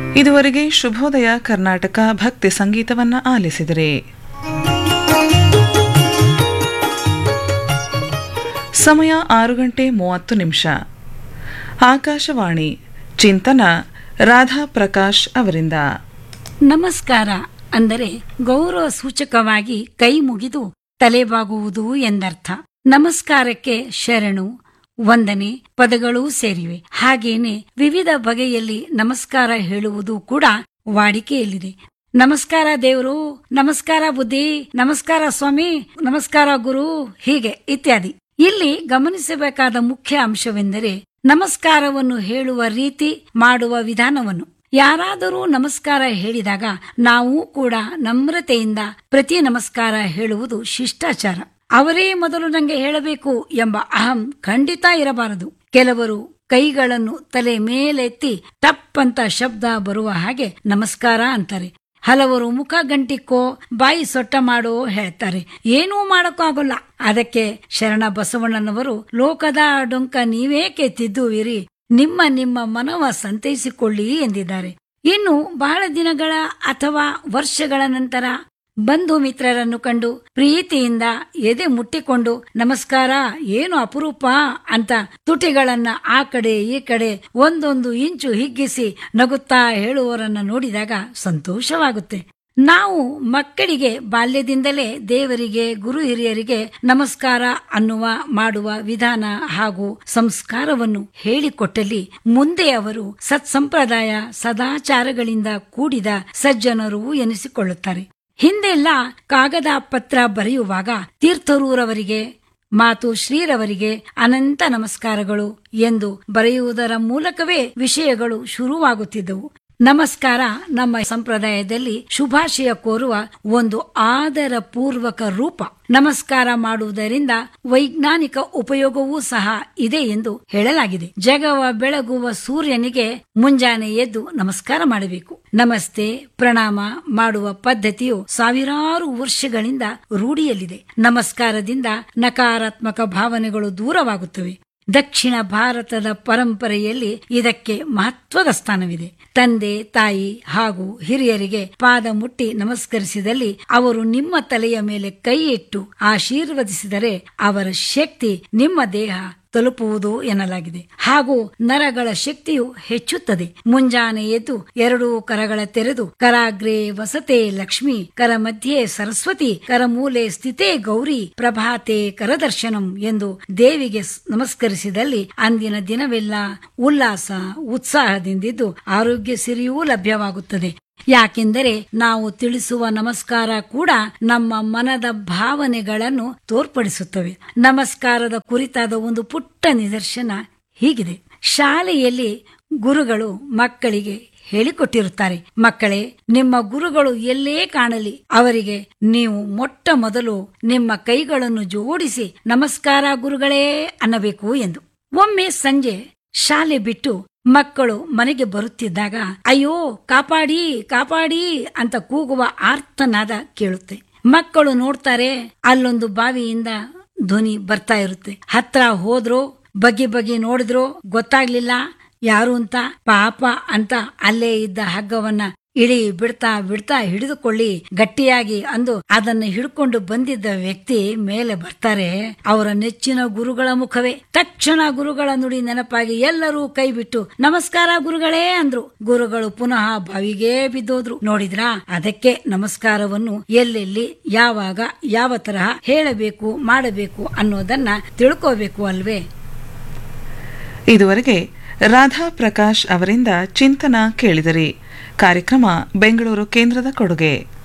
ಇದುವರೆಗೆ ಶುಭೋದಯ ಕರ್ನಾಟಕ ಭಕ್ತಿ ಸಂಗೀತವನ್ನ ಆಲಿಸಿದರೆ ಸಮಯ ಆರು ಗಂಟೆ ಮೂವತ್ತು ನಿಮಿಷ ಆಕಾಶವಾಣಿ ಚಿಂತನ ರಾಧಾ ಪ್ರಕಾಶ್ ಅವರಿಂದ ನಮಸ್ಕಾರ ಅಂದರೆ ಗೌರವ ಸೂಚಕವಾಗಿ ಕೈ ಮುಗಿದು ತಲೆಬಾಗುವುದು ಎಂದರ್ಥ ನಮಸ್ಕಾರಕ್ಕೆ ಶರಣು ವಂದನೆ ಪದಗಳೂ ಸೇರಿವೆ ಹಾಗೇನೆ ವಿವಿಧ ಬಗೆಯಲ್ಲಿ ನಮಸ್ಕಾರ ಹೇಳುವುದು ಕೂಡ ವಾಡಿಕೆಯಲ್ಲಿದೆ ನಮಸ್ಕಾರ ದೇವರು ನಮಸ್ಕಾರ ಬುದ್ಧಿ ನಮಸ್ಕಾರ ಸ್ವಾಮಿ ನಮಸ್ಕಾರ ಗುರು ಹೀಗೆ ಇತ್ಯಾದಿ ಇಲ್ಲಿ ಗಮನಿಸಬೇಕಾದ ಮುಖ್ಯ ಅಂಶವೆಂದರೆ ನಮಸ್ಕಾರವನ್ನು ಹೇಳುವ ರೀತಿ ಮಾಡುವ ವಿಧಾನವನ್ನು ಯಾರಾದರೂ ನಮಸ್ಕಾರ ಹೇಳಿದಾಗ ನಾವು ಕೂಡ ನಮ್ರತೆಯಿಂದ ಪ್ರತಿ ನಮಸ್ಕಾರ ಹೇಳುವುದು ಶಿಷ್ಟಾಚಾರ ಅವರೇ ಮೊದಲು ನಂಗೆ ಹೇಳಬೇಕು ಎಂಬ ಅಹಂ ಖಂಡಿತ ಇರಬಾರದು ಕೆಲವರು ಕೈಗಳನ್ನು ತಲೆ ಮೇಲೆತ್ತಿ ಟಪ್ ಅಂತ ಶಬ್ದ ಬರುವ ಹಾಗೆ ನಮಸ್ಕಾರ ಅಂತಾರೆ ಹಲವರು ಮುಖ ಗಂಟಿಕ್ಕೋ ಬಾಯಿ ಸೊಟ್ಟ ಮಾಡೋ ಹೇಳ್ತಾರೆ ಏನೂ ಮಾಡೋಕ್ಕಾಗಲ್ಲ ಅದಕ್ಕೆ ಶರಣ ಬಸವಣ್ಣನವರು ಲೋಕದ ಡೊಂಕ ನೀವೇಕೆ ತಿದ್ದುವಿರಿ ನಿಮ್ಮ ನಿಮ್ಮ ಮನವ ಸಂತೈಸಿಕೊಳ್ಳಿ ಎಂದಿದ್ದಾರೆ ಇನ್ನು ಬಹಳ ದಿನಗಳ ಅಥವಾ ವರ್ಷಗಳ ನಂತರ ಬಂಧು ಮಿತ್ರರನ್ನು ಕಂಡು ಪ್ರೀತಿಯಿಂದ ಎದೆ ಮುಟ್ಟಿಕೊಂಡು ನಮಸ್ಕಾರ ಏನು ಅಪರೂಪ ಅಂತ ತುಟಿಗಳನ್ನ ಆ ಕಡೆ ಈ ಕಡೆ ಒಂದೊಂದು ಇಂಚು ಹಿಗ್ಗಿಸಿ ನಗುತ್ತಾ ಹೇಳುವವರನ್ನ ನೋಡಿದಾಗ ಸಂತೋಷವಾಗುತ್ತೆ ನಾವು ಮಕ್ಕಳಿಗೆ ಬಾಲ್ಯದಿಂದಲೇ ದೇವರಿಗೆ ಗುರು ಹಿರಿಯರಿಗೆ ನಮಸ್ಕಾರ ಅನ್ನುವ ಮಾಡುವ ವಿಧಾನ ಹಾಗೂ ಸಂಸ್ಕಾರವನ್ನು ಹೇಳಿಕೊಟ್ಟಲ್ಲಿ ಮುಂದೆ ಅವರು ಸತ್ಸಂಪ್ರದಾಯ ಸದಾಚಾರಗಳಿಂದ ಕೂಡಿದ ಸಜ್ಜನರು ಎನಿಸಿಕೊಳ್ಳುತ್ತಾರೆ ಹಿಂದೆಲ್ಲ ಕಾಗದ ಪತ್ರ ಬರೆಯುವಾಗ ತೀರ್ಥರೂರವರಿಗೆ ಮಾತು ಶ್ರೀರವರಿಗೆ ಅನಂತ ನಮಸ್ಕಾರಗಳು ಎಂದು ಬರೆಯುವುದರ ಮೂಲಕವೇ ವಿಷಯಗಳು ಶುರುವಾಗುತ್ತಿದ್ದವು ನಮಸ್ಕಾರ ನಮ್ಮ ಸಂಪ್ರದಾಯದಲ್ಲಿ ಶುಭಾಶಯ ಕೋರುವ ಒಂದು ಆದರ ಪೂರ್ವಕ ರೂಪ ನಮಸ್ಕಾರ ಮಾಡುವುದರಿಂದ ವೈಜ್ಞಾನಿಕ ಉಪಯೋಗವೂ ಸಹ ಇದೆ ಎಂದು ಹೇಳಲಾಗಿದೆ ಜಗವ ಬೆಳಗುವ ಸೂರ್ಯನಿಗೆ ಮುಂಜಾನೆ ಎದ್ದು ನಮಸ್ಕಾರ ಮಾಡಬೇಕು ನಮಸ್ತೆ ಪ್ರಣಾಮ ಮಾಡುವ ಪದ್ಧತಿಯು ಸಾವಿರಾರು ವರ್ಷಗಳಿಂದ ರೂಢಿಯಲ್ಲಿದೆ ನಮಸ್ಕಾರದಿಂದ ನಕಾರಾತ್ಮಕ ಭಾವನೆಗಳು ದೂರವಾಗುತ್ತವೆ ದಕ್ಷಿಣ ಭಾರತದ ಪರಂಪರೆಯಲ್ಲಿ ಇದಕ್ಕೆ ಮಹತ್ವದ ಸ್ಥಾನವಿದೆ ತಂದೆ ತಾಯಿ ಹಾಗೂ ಹಿರಿಯರಿಗೆ ಪಾದ ಮುಟ್ಟಿ ನಮಸ್ಕರಿಸಿದಲ್ಲಿ ಅವರು ನಿಮ್ಮ ತಲೆಯ ಮೇಲೆ ಕೈ ಇಟ್ಟು ಆಶೀರ್ವದಿಸಿದರೆ ಅವರ ಶಕ್ತಿ ನಿಮ್ಮ ದೇಹ ತಲುಪುವುದು ಎನ್ನಲಾಗಿದೆ ಹಾಗೂ ನರಗಳ ಶಕ್ತಿಯು ಹೆಚ್ಚುತ್ತದೆ ಮುಂಜಾನೆ ಎದ್ದು ಎರಡೂ ಕರಗಳ ತೆರೆದು ಕರಾಗ್ರೆ ವಸತೆ ಲಕ್ಷ್ಮಿ ಕರ ಮಧ್ಯೆ ಸರಸ್ವತಿ ಕರಮೂಲೆ ಸ್ಥಿತೇ ಗೌರಿ ಪ್ರಭಾತೆ ಕರದರ್ಶನಂ ಎಂದು ದೇವಿಗೆ ನಮಸ್ಕರಿಸಿದಲ್ಲಿ ಅಂದಿನ ದಿನವೆಲ್ಲ ಉಲ್ಲಾಸ ಉತ್ಸಾಹದಿಂದಿದ್ದು ಆರೋಗ್ಯ ಸಿರಿಯೂ ಲಭ್ಯವಾಗುತ್ತದೆ ಯಾಕೆಂದರೆ ನಾವು ತಿಳಿಸುವ ನಮಸ್ಕಾರ ಕೂಡ ನಮ್ಮ ಮನದ ಭಾವನೆಗಳನ್ನು ತೋರ್ಪಡಿಸುತ್ತವೆ ನಮಸ್ಕಾರದ ಕುರಿತಾದ ಒಂದು ಪುಟ್ಟ ನಿದರ್ಶನ ಹೀಗಿದೆ ಶಾಲೆಯಲ್ಲಿ ಗುರುಗಳು ಮಕ್ಕಳಿಗೆ ಹೇಳಿಕೊಟ್ಟಿರುತ್ತಾರೆ ಮಕ್ಕಳೇ ನಿಮ್ಮ ಗುರುಗಳು ಎಲ್ಲೇ ಕಾಣಲಿ ಅವರಿಗೆ ನೀವು ಮೊಟ್ಟ ಮೊದಲು ನಿಮ್ಮ ಕೈಗಳನ್ನು ಜೋಡಿಸಿ ನಮಸ್ಕಾರ ಗುರುಗಳೇ ಅನ್ನಬೇಕು ಎಂದು ಒಮ್ಮೆ ಸಂಜೆ ಶಾಲೆ ಬಿಟ್ಟು ಮಕ್ಕಳು ಮನೆಗೆ ಬರುತ್ತಿದ್ದಾಗ ಅಯ್ಯೋ ಕಾಪಾಡಿ ಕಾಪಾಡಿ ಅಂತ ಕೂಗುವ ಆರ್ತನಾದ ಕೇಳುತ್ತೆ ಮಕ್ಕಳು ನೋಡ್ತಾರೆ ಅಲ್ಲೊಂದು ಬಾವಿಯಿಂದ ಧ್ವನಿ ಬರ್ತಾ ಇರುತ್ತೆ ಹತ್ರ ಹೋದ್ರೋ ಬಗೆ ಬಗೆ ನೋಡಿದ್ರೋ ಗೊತ್ತಾಗ್ಲಿಲ್ಲ ಯಾರು ಅಂತ ಪಾಪ ಅಂತ ಅಲ್ಲೇ ಇದ್ದ ಹಗ್ಗವನ್ನ ಇಳಿ ಬಿಡ್ತಾ ಬಿಡ್ತಾ ಹಿಡಿದುಕೊಳ್ಳಿ ಗಟ್ಟಿಯಾಗಿ ಅಂದು ಅದನ್ನ ಹಿಡ್ಕೊಂಡು ಬಂದಿದ್ದ ವ್ಯಕ್ತಿ ಮೇಲೆ ಬರ್ತಾರೆ ಅವರ ನೆಚ್ಚಿನ ಗುರುಗಳ ಮುಖವೇ ತಕ್ಷಣ ಗುರುಗಳ ನುಡಿ ನೆನಪಾಗಿ ಎಲ್ಲರೂ ಕೈ ಬಿಟ್ಟು ನಮಸ್ಕಾರ ಗುರುಗಳೇ ಅಂದ್ರು ಗುರುಗಳು ಪುನಃ ಬಾವಿಗೆ ಬಿದ್ದೋದ್ರು ನೋಡಿದ್ರಾ ಅದಕ್ಕೆ ನಮಸ್ಕಾರವನ್ನು ಎಲ್ಲೆಲ್ಲಿ ಯಾವಾಗ ಯಾವ ತರಹ ಹೇಳಬೇಕು ಮಾಡಬೇಕು ಅನ್ನೋದನ್ನ ತಿಳ್ಕೋಬೇಕು ಅಲ್ವೇ ಇದುವರೆಗೆ ರಾಧಾ ಪ್ರಕಾಶ್ ಅವರಿಂದ ಚಿಂತನ ಕೇಳಿದರಿ ಕಾರ್ಯಕ್ರಮ ಬೆಂಗಳೂರು ಕೇಂದ್ರದ ಕೊಡುಗೆ